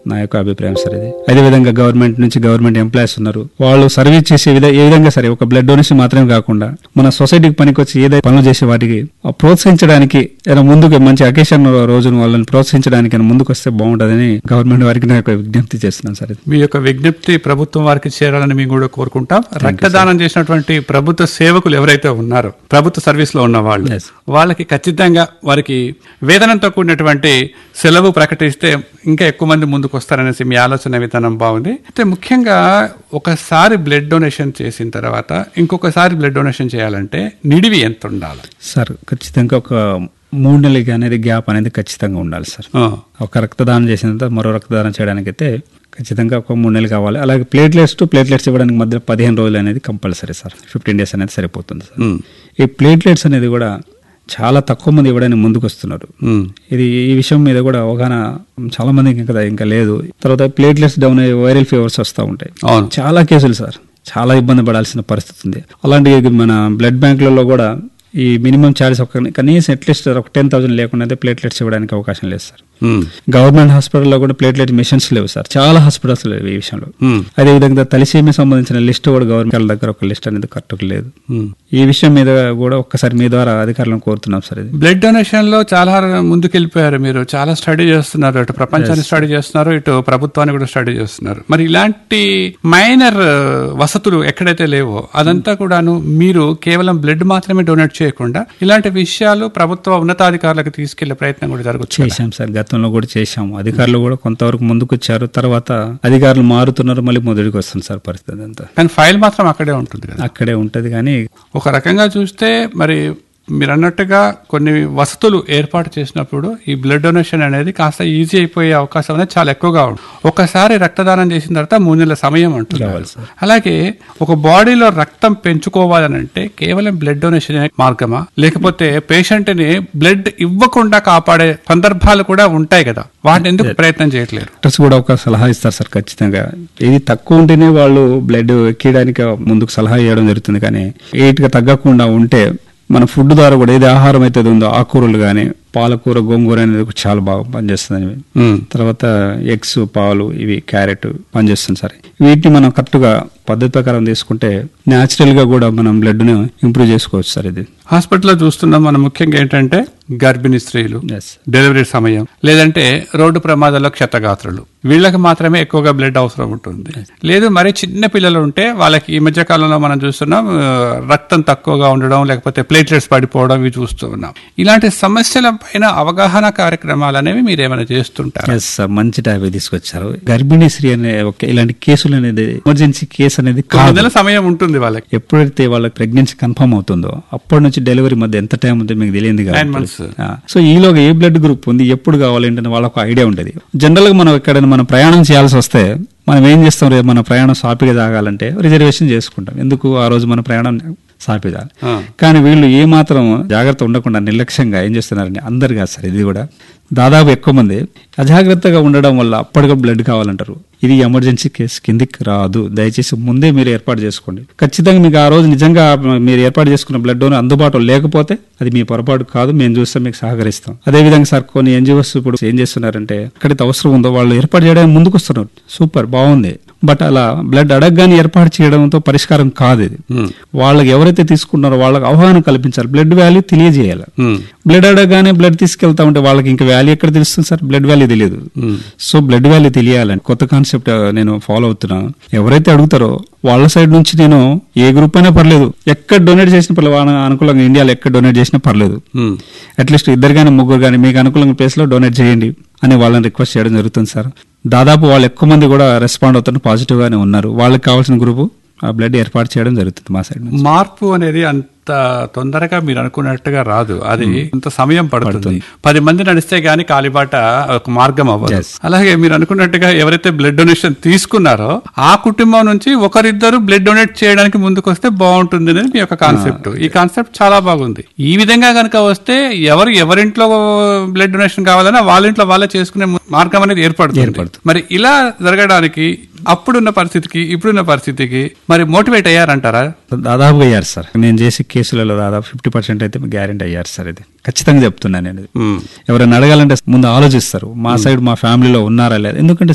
నా యొక్క అభిప్రాయం సార్ ఇది అదే విధంగా గవర్నమెంట్ నుంచి గవర్నమెంట్ ఎంప్లాయీస్ ఉన్నారు వాళ్ళు సర్వీస్ చేసే విధ ఏ విధంగా సరే ఒక బ్లడ్ డొనేషన్ మాత్రమే కాకుండా మన సొసైటీకి పనికొచ్చి ఏదైతే పనులు చేసే వాటికి ఆ ప్రోత్సహించడానికి ఏదైనా ముందుకు మంచి అకేషన్ రోజున వాళ్ళని ప్రోత్సహించడానికి ఏమైనా ముందుకు వస్తే బాగుంటుందని గవర్నమెంట్ వారికి నా యొక్క విజ్ఞప్తి చేస్తున్నాను సార్ ఇది మీ యొక్క విజ్ఞప్తి ప్రభుత్వం వారికి చేరాలని మేము కూడా కోరుకుంటాం రక్తదానం చేసినటువంటి ప్రభుత్వ సేవకులు ఎవరైతే ఉన్నారో ప్రభుత్వ సర్వీస్ లో ఉన్న వాళ్ళు Yes. వాళ్ళకి ఖచ్చితంగా వారికి వేతనంతో కూడినటువంటి సెలవు ప్రకటిస్తే ఇంకా ఎక్కువ మంది ముందుకు వస్తారనేసి మీ ఆలోచన విధానం బాగుంది అయితే ముఖ్యంగా ఒకసారి బ్లడ్ డొనేషన్ చేసిన తర్వాత ఇంకొకసారి బ్లడ్ డొనేషన్ చేయాలంటే నిడివి ఎంత ఉండాలి సార్ ఖచ్చితంగా ఒక మూడు నెలలకి అనేది గ్యాప్ అనేది ఖచ్చితంగా ఉండాలి సార్ ఆ, ఒక రక్తదానం చేసిన తర్వాత మరో రక్తదానం చేయడానికి అయితే ఖచ్చితంగా ఒక మూడు నెలలు కావాలి అలాగే ప్లేట్లెట్స్ టు ప్లేట్లెట్స్ ఇవ్వడానికి మధ్య పదిహేను రోజులు అనేది కంపల్సరీ సార్ ఫిఫ్టీన్ డేస్ అనేది సరిపోతుంది సార్ ఉమ్, ఈ ప్లేట్లెట్స్ అనేది కూడా చాలా తక్కువ మంది ఇవ్వడానికి ముందుకు వస్తున్నారు ఉమ్, ఇది ఈ విషయం మీద కూడా అవగాహన చాలా మందికి ఇంకా ఇంకా లేదు తర్వాత ప్లేట్లెట్స్ డౌన్ అయ్యి వైరల్ ఫీవర్స్ వస్తూ ఉంటాయి అవును చాలా కేసులు సార్ చాలా ఇబ్బంది పడాల్సిన పరిస్థితి ఉంది అలాంటి మన బ్లడ్ బ్యాంకులలో కూడా ఈ మినిమం ఛార్జెస్ ఒక కనీసం అట్లీస్ట్ ఒక టెన్ థౌసండ్ లేకుండా అయితే ప్లేట్లెట్స్ ఇవ్వడానికి అవకాశం లేదు సార్ ఉమ్, గవర్నమెంట్ హాస్పిటల్లో కూడా ప్లేట్లెట్ మిషన్స్ లేవు సార్ చాలా హాస్పిటల్స్ లేవు ఈ విషయంలో ఉమ్, అదే విధంగా తలిసేమి సంబంధించిన లిస్ట్ కూడా గవర్నమెంట్ దగ్గర ఒక లిస్ట్ అనేది కరెక్ట్ లేదు ఉమ్. ఈ విషయం మీద కూడా ఒక్కసారి మీ ద్వారా అధికారులను కోరుతున్నాం సార్ ఇది బ్లడ్ డొనేషన్ లో చాలా ముందుకెళ్ళిపోయారు మీరు చాలా స్టడీ చేస్తున్నారు ఇటు ప్రపంచాన్ని స్టడీ చేస్తున్నారు ఇటు ప్రభుత్వాన్ని కూడా స్టడీ చేస్తున్నారు మరి ఇలాంటి మైనర్ వసతులు ఎక్కడైతే లేవో అదంతా కూడాను మీరు కేవలం బ్లడ్ మాత్రమే డొనేట్ చేయకుండా ఇలాంటి విషయాలు ప్రభుత్వ ఉన్నతాధికారులకు తీసుకెళ్లే ప్రయత్నం కూడా జరుగుతుంది చేశాం సార్ గతంలో కూడా చేశాము అధికారులు కూడా కొంతవరకు ముందుకు వచ్చారు తర్వాత అధికారులు మారుతున్నారు మళ్ళీ మొదటికి వస్తుంది సార్ పరిస్థితి అంతా కానీ ఫైల్ మాత్రం అక్కడే ఉంటుంది కదా అక్కడే ఉంటది కానీ ఒక రకంగా చూస్తే మరి మీరు అన్నట్టుగా కొన్ని వసతులు ఏర్పాటు చేసినప్పుడు ఈ బ్లడ్ డొనేషన్ అనేది కాస్త ఈజీ అయిపోయే అవకాశం అనేది చాలా ఎక్కువగా ఉంటుంది ఒకసారి రక్తదానం చేసిన తర్వాత మూడు నెలల సమయం అంటుంది కావాలి సార్. అలాగే ఒక బాడీలో రక్తం పెంచుకోవాలని అంటే కేవలం బ్లడ్ డొనేషన్ మార్గమా లేకపోతే పేషెంట్ ని బ్లడ్ ఇవ్వకుండా కాపాడే సందర్భాలు కూడా ఉంటాయి కదా వాటిని ఎందుకు ప్రయత్నం చేయట్లేరు డాక్టర్స్ కూడా ఒక సలహా ఇస్తారు సార్ ఖచ్చితంగా ఇది తక్కువ ఉంటేనే వాళ్ళు బ్లడ్ ఎక్కడానికి ముందుకు సలహా ఇవ్వడం జరుగుతుంది కానీ ఎయిట్ గా తగ్గకుండా ఉంటే మన ఫుడ్ ద్వారా కూడా ఏది ఆహారం అయితే ఉందో ఆకుకూరలు కానీ పాలకూర గోంగూర అనేది కూడా చాలా బాగా పనిచేస్తుంది ఉమ్. తర్వాత ఎగ్స్ పాలు ఇవి క్యారెట్ పనిచేస్తుంది సార్ వీటిని మనం కరెక్ట్ గా పద్ధతి ప్రకారం తీసుకుంటే న్యాచురల్ గా కూడా మనం బ్లడ్ ను ఇంప్రూవ్ చేసుకోవచ్చు సార్ ఇది హాస్పిటల్లో చూస్తున్నాం మనం ముఖ్యంగా ఏంటంటే గర్భిణీ స్త్రీలు ఎస్ డెలివరీ సమయం లేదంటే రోడ్డు ప్రమాదాల్లో క్షతగాత్రులు వీళ్ళకి మాత్రమే ఎక్కువగా బ్లడ్ అవసరం ఉంటుంది లేదు మరి చిన్న పిల్లలు ఉంటే వాళ్ళకి ఈ మధ్య కాలంలో మనం చూస్తున్నాం ఆ, రక్తం తక్కువగా ఉండడం లేకపోతే ప్లేట్లెట్స్ పడిపోవడం ఇవి చూస్తూ ఉన్నాం ఇలాంటి సమస్యల పైన అవగాహన కార్యక్రమాలు అనేవి మీరు ఏమైనా చేస్తుంటారు ఎస్ సార్ మంచి టాపిక్ తీసుకొచ్చారు గర్భిణీ స్త్రీ అనే ఒక ఇలాంటి కేసులు అనేది ఎమర్జెన్సీ కేసు అనేది కొన్ని కాదు నెలల సమయం ఉంటుంది వాళ్ళకి ఎప్పుడైతే వాళ్ళకి ప్రెగ్నెన్సీ కన్ఫర్మ్ అవుతుందో అప్పటి నుంచి డెలివరీ మధ్య ఎంత టైం ఉందో మీకు తెలియదు Nine months. సో ఈలోగా ఏ బ్లడ్ గ్రూప్ ఉంది ఎప్పుడు కావాలి ఏంటని వాళ్ళకు ఐడియా ఉంటుంది జనరల్ గా మనం ఎక్కడైనా మనం ప్రయాణం చేయాల్సి వస్తే మనం ఏం చేస్తాం రేపు మన ప్రయాణం సాపిగా తాగాలంటే రిజర్వేషన్ చేసుకుంటాం ఎందుకు ఆ రోజు మన ప్రయాణం సాపి తాగాలి ఆ. కానీ వీళ్ళు ఏ మాత్రం జాగ్రత్త ఉండకుండా నిర్లక్ష్యంగా ఏం చేస్తున్నారని అందరు కాదు సార్ ఇది కూడా దాదాపు ఎక్కువ మంది అజాగ్రత్తగా ఉండడం వల్ల అప్పటిగా బ్లడ్ కావాలంటారు ఇది ఎమర్జెన్సీ కేసు కిందికి రాదు దయచేసి ముందే మీరు ఏర్పాటు చేసుకోండి ఖచ్చితంగా మీకు ఆ రోజు నిజంగా మీరు ఏర్పాటు చేసుకున్న బ్లడ్ డోనర్ అందుబాటులో లేకపోతే అది మీ పొరపాటు కాదు మేము చూస్తే మీకు సహకరిస్తాం అదే విధంగా సార్ కొన్ని ఎన్జిఓస్ ఇప్పుడు ఏం చేస్తున్నారంటే ఎక్కడైతే అవసరం ఉందో వాళ్ళు ఏర్పాటు చేయడానికి ముందుకు వస్తున్నారు సూపర్ బాగుంది బట్ అలా బ్లడ్ అడగగానే ఏర్పాటు చేయడంతో పరిష్కారం కాదు ఇది ఉమ్, వాళ్ళకి ఎవరైతే తీసుకున్నారో వాళ్ళకి అవగాహన కల్పించాలి బ్లడ్ వాల్యూ తెలియజేయాలి ఉమ్, బ్లడ్ అడగగానే బ్లడ్ తీసుకెళ్తా ఉంటే వాళ్ళకి ఇంకా వాల్యూ ఎక్కడ తెలుస్తుంది సార్ బ్లడ్ వాల్యూ తెలియదు ఉమ్. సో బ్లడ్ వాల్యూ తెలియాలని కొత్త కాన్సెప్ట్ నేను ఫాలో అవుతున్నా ఎవరైతే అడుగుతారో వాళ్ళ సైడ్ నుంచి నేను ఏ గ్రూప్ అయినా పర్లేదు ఎక్కడ డొనేట్ చేసిన పర్లేదు వాళ్ళ అనుకూలంగా ఇండియాలో ఎక్కడ డొనేట్ చేసినా పర్లేదు ఉమ్. అట్లీస్ట్ ఇద్దరు కానీ ముగ్గురు కానీ మీకు అనుకూలంగా ప్లేస్ లో డొనేట్ చేయండి అని వాళ్ళని రిక్వెస్ట్ చేయడం జరుగుతుంది సార్ దాదాపు వాళ్ళు ఎక్కువ మంది కూడా రెస్పాండ్ అవుతున్నారు పాజిటివ్ గానే ఉన్నారు వాళ్ళకి కావాల్సిన గ్రూపు ఆ బ్లడ్ ఏర్పాటు చేయడం జరుగుతుంది మా సైడ్ నుంచి మార్పు అనేది అంత తొందరగా మీరు అనుకున్నట్టుగా రాదు అది కొంత సమయం పడుతుంది పది మంది నడిస్తే గానీ కాలిబాట ఒక మార్గం అవ్వదు Yes. అలాగే మీరు అనుకున్నట్టుగా ఎవరైతే బ్లడ్ డొనేషన్ తీసుకున్నారో ఆ కుటుంబం నుంచి ఒకరిద్దరు బ్లడ్ డొనేట్ చేయడానికి ముందుకు వస్తే బాగుంటుంది అనేది మీ యొక్క కాన్సెప్ట్ ఈ కాన్సెప్ట్ చాలా బాగుంది ఈ విధంగా కనుక వస్తే ఎవరు ఎవరింట్లో బ్లడ్ డొనేషన్ కావాలన్నా వాళ్ళ ఇంట్లో వాళ్ళే చేసుకునే మార్గం అనేది ఏర్పడుతుంది ఏర్పడుతుంది. మరి ఇలా జరగడానికి అప్పుడున్న పరిస్థితికి ఇప్పుడున్న పరిస్థితికి మరి మోటివేట్ అయ్యారంటారా దాదాపుగా అయ్యారు సార్ నేను చేసే కేసులలో దాదాపు ఫిఫ్టీ పర్సెంట్ అయితే గ్యారెంటీ అయ్యారు సార్ ఇది ఖచ్చితంగా చెప్తున్నాను నేను ఇది ఉమ్. ఎవరైనా అడగాలంటే ముందు ఆలోచిస్తారు మా సైడ్ మా ఫ్యామిలీలో ఉన్నారా లేదా ఎందుకంటే